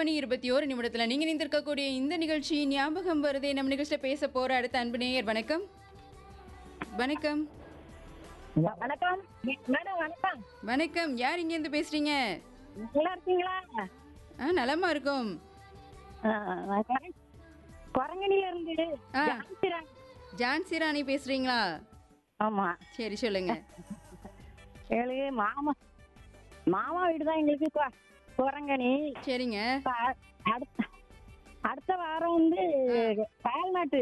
மணி இருபத்தி ஓரு நிமிடத்துல நீங்க நிந்திருக்கக்கூடிய இந்த நிகழ்ச்சி ஞாபகம் வருதே நம்ம நிகழ்ச்சியில பேச போற அடுத்த அன்பு நேயர் வணக்கம் வணக்கம் வணக்கம் மேடம் வணக்கம் வணக்கம் யார் இங்க இருந்து பேசுறீங்க நல்லா இருக்கீங்களா ஆ நலமா இருக்கும் குரங்கணில இருந்து ஆ. ஜான்சிராணி. ஜான்சி ராணி பேசுறீங்களா ஆமா சரி சொல்லுங்க எங்களுக்கு மாமா மாமா வீடு தான் எங்களுக்கு கொ- குரங்கணி சரிங்க இப்ப அடுத்த அடுத்த வாரம் வந்து பால்நாட்டு